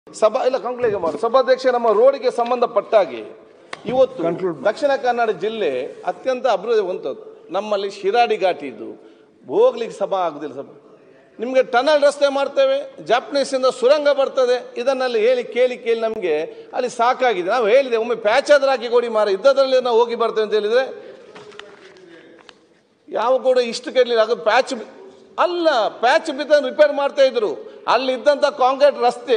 ಸಭಾ ಇಲ್ಲ ಕಂಕ್ಲೇಗೆ ಮಾಡಿ ಸಭಾಧ್ಯಕ್ಷ ನಮ್ಮ ರೋಡ್ಗೆ ಸಂಬಂಧಪಟ್ಟಾಗಿ ಇವತ್ತು ದಕ್ಷಿಣ ಕನ್ನಡ ಜಿಲ್ಲೆ ಅತ್ಯಂತ ಅಭಿವೃದ್ಧಿ ಹೊಂದದ್ದು ನಮ್ಮಲ್ಲಿ ಶಿರಾಡಿ ಘಾಟಿ ಇದ್ದು ಹೋಗ್ಲಿಕ್ಕೆ ಸಭಾ ಆಗುದಿಲ್ಲ ಸಭಾ ನಿಮಗೆ ಟನಲ್ ರಸ್ತೆ ಮಾಡ್ತೇವೆ ಜಾಪನೀಸಿಂದ ಸುರಂಗ ಬರ್ತದೆ ಇದನ್ನಲ್ಲಿ ಹೇಳಿ ಕೇಳಿ ಕೇಳಿ ನಮಗೆ ಅಲ್ಲಿ ಸಾಕಾಗಿದೆ ನಾವು ಹೇಳಿದೆ ಒಮ್ಮೆ ಪ್ಯಾಚ್ ಆದ್ರೆ ಹಾಕಿ ಕೊಡಿ ಮಾರ ಇದ್ದದ್ರಲ್ಲಿ ನಾವು ಹೋಗಿ ಬರ್ತೇವೆ ಅಂತ ಹೇಳಿದ್ರೆ ಯಾವ ಕೂಡ ಇಷ್ಟು ಕೇಳಲಿಲ್ಲ ಅದು ಪ್ಯಾಚ್ ಅಲ್ಲ ಪ್ಯಾಚ್ ಬಿದ್ದ ರಿಪೇರ್ ಮಾಡ್ತಾ ಇದ್ರು ಅಲ್ಲಿ ಇದ್ದಂತ ಕಾಂಕ್ರೀಟ್ ರಸ್ತೆ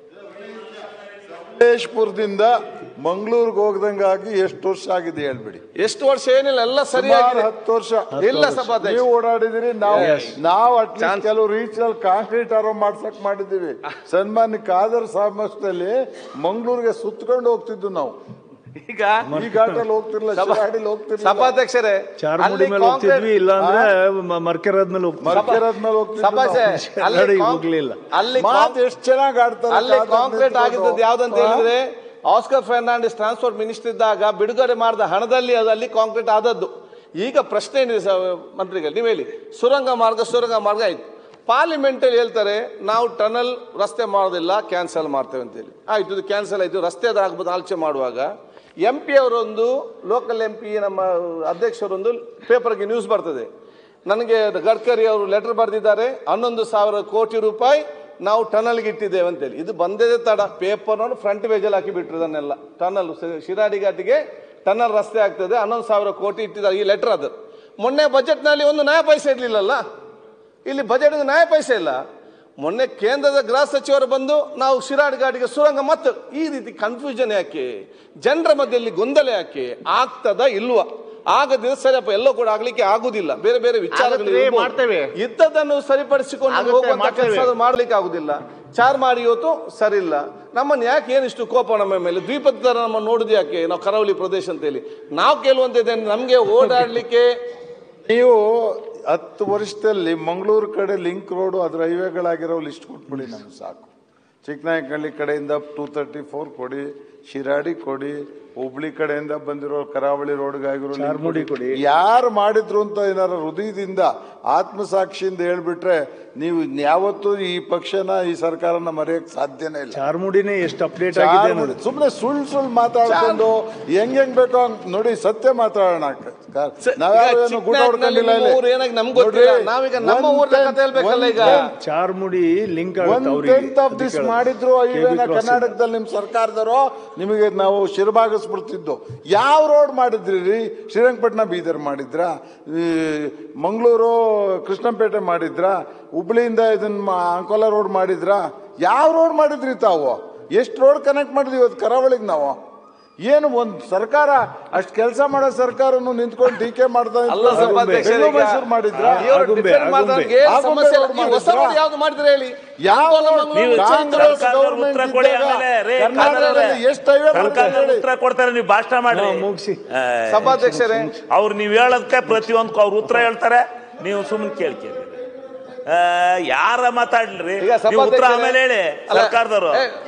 ಮಲ್ಲೇಶ್ಪುರದಿಂದ ಮಂಗಳೂರಿಗೆ ಹೋಗ್ದಂಗಾಗಿ ಎಷ್ಟು ವರ್ಷ ಆಗಿದೆ ಹೇಳ್ಬಿಡಿ ಎಷ್ಟು ವರ್ಷ ಏನಿಲ್ಲ ಎಲ್ಲ ಸುಮಾರು ಸರಿಯಾಗಿ ಹತ್ತು ವರ್ಷ ಇಲ್ಲ ಸಭಾಧ್ಯಕ್ಷ ನೀವು ಓಡಾಡಿದಿರಿ ನಾವು ನಾವು ಅಟ್ಲೀಸ್ಟ್ ಕೆಲವು ರೀಚ್ ಕಾಂಕ್ರೀಟ್ ಆರೋ ಮಾಡ್ಸಕ್ ಮಾಡಿದೀವಿ ಸನ್ಮಾನ್ಯ ಖಾದರ್ ಸಾಮರ್ಥ್ಯದಲ್ಲಿ ಮಂಗಳೂರಿಗೆ ಸುತ್ಕೊಂಡು ಹೋಗ್ತಿದ್ವು ನಾವು ಈಗ ಈ ಘಾಟಲ್ಲಿ ಹೋಗ್ತಿರ್ಲಿಲ್ಲ ಸಭಾ- ಶಿರಾಡಿಲಿ ಹೋಗ್ತಿರ್ಲಿಲ್ಲ ಸಭಾಧ್ಯಕ್ಷರೇ ಚಾರ್ಮುಡಿ ಅಲ್ಲಿ ಮೇಲೆ ಹೋಗ್ತಿದ್ವಿ ಕಾಂಕ್ರೀಟ್- ಇಲ್ಲ ಅಂದ್ರೆ ಮರ್ಕೆರಾದ್ ಮೇಲೆ ಹೋಗ್ತಿದ್ವಿ ಮರ್ಕೆರಾದ್ಮೇಲೆ ಹೋಗ್ತಿದ್ವಿ ಸಭಾಷೆ ನಾವು. ಅಲ್ಲಿ ಶಿರಾಡಿಗೆ ಕಾಂಕ್- ಹೋಗ್ಲಿಲ್ಲ. ಅಲ್ಲಿ ಮಾತು ಕಾಂಕ್- ಎಷ್ಟು ಚೆನ್ನಾಗಿ ಆಡ್ತಾರೆ ಅಲ್ಲಿ ಖಾದರ್ ಕಾಂಕ್ರೀಟ್ ನಿಂತ್ಕೊಂಡು. ಆಗಿದ್ದದ್ದು ಯಾವ್ದಂತ ಹೇಳಿದ್ರೆ ಆಸ್ಕರ್ ಫರ್ನಾಂಡಿಸ್ ಟ್ರಾನ್ಸ್ಪೋರ್ಟ್ ಮಿನಿಸ್ಟರ್ ಇದ್ದಾಗ ಬಿಡುಗಡೆ ಮಾಡಿದ ಹಣದಲ್ಲಿ ಅದು ಅಲ್ಲಿ ಕಾಂಕ್ರೀಟ್ ಆದದ್ದು ಈಗ ಪ್ರಶ್ನೆ ಏನಿದೆ ಸ- ಮಂತ್ರಿಗಳು ನೀವು ಹೇಳಿ ಸುರಂಗ ಮಾರ್ಗ ಸುರಂಗ ಮಾರ್ಗ ಆಯ್ತು ಪಾರ್ಲಿಮೆಂಟ್ ಅಲ್ಲಿ ಹೇಳ್ತಾರೆ ನಾವು ಟನಲ್ ರಸ್ತೆ ಮಾಡೋದಿಲ್ಲ ಕ್ಯಾನ್ಸಲ್ ಮಾಡ್ತೇವೆ ಅಂತೇಳಿ ಆಯ್ತು ಇದು ಕ್ಯಾನ್ಸಲ್ ಆಯ್ತು ರಸ್ತೆ ಆಗ್ಬೋದು ಆಲೋಚನೆ ಮಾಡುವಾಗ ಎಂ ಪಿ ಅವರೊಂದು ಲೋಕಲ್ ಎಂ ಪಿ ನಮ್ಮ ಅಧ್ಯಕ್ಷರೊಂದು ಪೇಪರ್ಗೆ ನ್ಯೂಸ್ ಬರ್ತದೆ ನನಗೆ ಗಡ್ಕರಿ ಅವರು ಲೆಟರ್ ಬರೆದಿದ್ದಾರೆ ಹನ್ನೊಂದು ಸಾವಿರ ಕೋಟಿ ರೂಪಾಯಿ ನಾವು ಟನಲ್ಗೆ ಇಟ್ಟಿದ್ದೇವೆ ಅಂತೇಳಿ ಇದು ಬಂದಿದೆ ತಡ ಪೇಪರ್ನನ್ನು ಫ್ರಂಟ್ ಪೇಜಲ್ಲಿ ಹಾಕಿ ಬಿಟ್ರು ಇದನ್ನೆಲ್ಲ ಟನಲ್ ಶಿರಾಡಿ ಘಾಟಿಗೆ ಟನಲ್ ರಸ್ತೆ ಆಗ್ತದೆ ಹನ್ನೊಂದು ಸಾವಿರ ಕೋಟಿ ಇಟ್ಟಿದ್ದಾರೆ ಈ ಲೆಟರ್ ಅದು ಮೊನ್ನೆ ಬಜೆಟ್ನಲ್ಲಿ ಒಂದು ನಯ ಪೈಸೆ ಇರಲಿಲ್ಲಲ್ಲ ಇಲ್ಲಿ ಬಜೆಟ್ ನಯ ಪೈಸೆ ಇಲ್ಲ ಮೊನ್ನೆ ಕೇಂದ್ರದ ಗೃಹ ಸಚಿವರು ಬಂದು ನಾವು ಶಿರಾಡಿ ಘಾಟಿಗೆ ಸುರಂಗ ಮತ್ತು ಈ ರೀತಿ ಕನ್ಫ್ಯೂಷನ್ ಯಾಕೆ ಜನರ ಮಧ್ಯದಲ್ಲಿ ಗೊಂದಲ ಯಾಕೆ ಆಗ್ತದ ಇಲ್ವಾ ಆಗದಿದ್ರೆ ಸರಿಯಪ್ಪ ಎಲ್ಲೋ ಕೂಡ ಆಗ್ಲಿಕ್ಕೆ ಆಗುದಿಲ್ಲ ಬೇರೆ ಬೇರೆ ವಿಚಾರಗಳು ಆಗುತ್ತೆ, ಇರ್ಬೋದು. ಮಾಡ್ತೇವೆ. ಇದ್ದದನ್ನು ಸರಿಪಡಿಸಿಕೊಂಡು ಆಗುತ್ತೆ, ಹೋಗುವಂತ ಮಾಡ್ತೇವೆ. ಕೆಲಸ ಮಾಡ್ಲಿಕ್ಕೆ ಆಗುದಿಲ್ಲ ಚಾರ್ ಮಾಡಿ ಇವತ್ತು ಸರಿ ಇಲ್ಲ ನಮ್ಮನ್ನು ಯಾಕೆ ಏನಿಷ್ಟು ಕೋಪ ನಮ್ಮ ಮೇಲೆ ದ್ವೀಪದ ತರ ನಮ್ಮ ನೋಡುದು ಯಾಕೆ ನಾವು ಕರಾವಳಿ ಪ್ರದೇಶ ಅಂತ ಹೇಳಿ ನಾವು ಕೇಳುವಂತದ್ದು ನಮ್ಗೆ ಓಡಾಡ್ಲಿಕ್ಕೆ ನೀವು ಹತ್ತು ವರ್ಷದಲ್ಲಿ ಮಂಗಳೂರು ಕಡೆ ಲಿಂಕ್ ರೋಡ್ ಅದ್ರ ಹೈವೇಗಳಾಗಿರೋ ಲಿಸ್ಟ್ ಕೊಟ್ಬಿಡಿ ನಮ್ಗೆ ಸಾಕು ಚಿಕ್ಕನಾಯಕನಹಳ್ಳಿ ಕಡೆಯಿಂದ ಟೂ ತರ್ಟಿ ಫೋರ್ ಕೊಡಿ ಶಿರಾಡಿ ಕೊಡಿ ಹುಬ್ಳಿ ಕಡೆಯಿಂದ ಬಂದಿರೋ ಕರಾವಳಿ ರೋಡ್ಗಾಗಿರೋ link ಚಾರ್ಮುಡಿ ಕೊಡಿ. ಯಾರು ಮಾಡಿದ್ರು ಅಂತ ಏನಾರ ಹೃದಯದಿಂದ ಆತ್ಮಸಾಕ್ಷಿಯಿಂದ ಹೇಳ್ಬಿಟ್ರೆ ನೀವು ಯಾವತ್ತೂ ಈ ಪಕ್ಷನ ಈ ಸರ್ಕಾರನ ಮರೆಯಕ್ ಸಾಧ್ಯನೇ ಇಲ್ಲ ಚಾರ್ಮುಡಿನೇ ಎಷ್ಟು ಅಪ್ಡೇಟ್ ಆಗಿದೆ ಅನ್ನೋದು ಸುಮ್ಮನೆ ಸುಳ್ಳು ಸುಳ್ಳು ಮಾತಾಡ್ಕೊಂಡು ಹೆಂಗ್ ಹೆಂಗ್ ಬೇಕೋ ಹಂಗ್ ನೋಡಿ ಸತ್ಯ ಮಾತಾಡೋಣ ನಾವ್ಯಾರು ಏನು ಗೂಟ ಹೊಡ್ಕೊಂಡಿಲ್ಲ ಇಲ್ಲಿ. ನಿಮ್ಮ ಊರು ಏನಾಗಿ ನಮ್ಗೆ ಗೊತ್ತಿಲ್ಲ. ನೋಡ್ರಿ, ನಾವೀಗ ನಮ್ಮ one ಊರ್ನ tenth- ಕಥೆ ಹೇಳ್ಬೇಕಲ್ಲ ಈಗ. one tenth- Charmadi link one ಆಗುತ್ತೆ ಅವರಿಗೆ ಟೆಂತ್ ಆಫ್ ದಿಸ್ ಮಾಡಿದ್ರು ಐವೇನ ಕರ್ನಾಟಕದಲ್ಲಿ ನಿಮ್ ಸರ್ಕಾರದವರು ನಿಮಗೆ ನಾವು ಶಿರಭಾಗಿಸ್ಬಿಡ್ತಿದ್ದು ಯಾವ ರೋಡ್ ಮಾಡಿದ್ರಿ ರೀ ಶ್ರೀರಂಗಪಟ್ಟಣ ಬೀದರ್ ಮಾಡಿದ್ರ ಈ ಮಂಗಳೂರು ಕೃಷ್ಣಪೇಟೆ ಮಾಡಿದ್ರ ಹುಬ್ಳಿಯಿಂದ ಇದನ್ನ ಮಾ- ಅಂಕೋಲ ರೋಡ್ ಮಾಡಿದ್ರ ಯಾವ ರೋಡ್ ಮಾಡಿದ್ರಿ ತಾವು ಎಷ್ಟು ರೋಡ್ ಕನೆಕ್ಟ್ ಮಾಡಿದ್ವಿ ಇವತ್ತು ಕರಾವಳಿಗೆ ನಾವು ಏನು ಒಂದ್ ಸರ್ಕಾರ ಅಷ್ಟ್ ಕೆಲಸ ಮಾಡೋ ಸರ್ಕಾರನು ನಿಂತ್ಕೊಂಡು ಟೀಕೆ ಮಾಡ್ತಾ ಇತ್ತು. ಅಲ್ಲ ಸಭಾಧ್ಯಕ್ಷರೇ, ಬೆಂಗಳೂರು ಈಗ ಮೈಸೂರು ಮಾಡಿದ್ರ ಇವರು ಆಗುಂಬೆ, defend ಆಗುಂಬೆ. ಮಾಡ್ದವ್ರಿಗೆ ಏನು ಆಗುಂಬೆ ಸಮಸ್ಯೆ ಇಲ್ಲ. road ಈ ಹೊಸ ಮಾಡಿದ್ರಾ? road ಯಾವ್ದು ಮಾಡಿದ್ರೆ ಹೇಳಿ ಯಾವ ಅಂಕೋಲ, road? ಮಂಗಳೂರು, ನೀವು ಕಾಂಗ್ರೆಸ್ ಸರ್ಕಾರ ಗೌರ್ಮೆಂಟ್ ಉತ್ತರ ಕೊಡಿ ಇದ್ದಾಗ ಆಮೇಲೆ ರೇ ಕರ್ನಾಟಕದಲ್ಲಿ ಖಾದರ್ ಎಷ್ಟು highway ಸರ್ಕಾರ ಮಾಡಿದ್ದಾರೆ ಹೇಳಿ? ಉತ್ತರ ಕೊಡ್ತಾರೆ ನೀವು ಭಾಷಣ ಮಾಡಿ ಹಾ, ಮುಗ್ಸಿ. ಸಭಾಧ್ಯಕ್ಷರೇ ಅವ್ರು ನೀವು ಹೇಳೋದಕ್ಕೆ ಪ್ರತಿಯೊಂದಕ್ಕೂ ಅವ್ರು ಉತ್ತರ ಹೇಳ್ತಾರೆ ನೀವು ಸುಮ್ಮನೆ ಕೇಳ್ಕೇಳಿ ಯಾರ ಮಾತಾಡ್ಲಿ ಈಗ ನೀವು ಉತ್ತರ ಸಭಾಧ್ಯಕ್ಷರೇ- ಆಮೇಲೆ ಹೇಳಿ ಅಲ್ಲ, ಸರ್ಕಾರದವರು ಏ,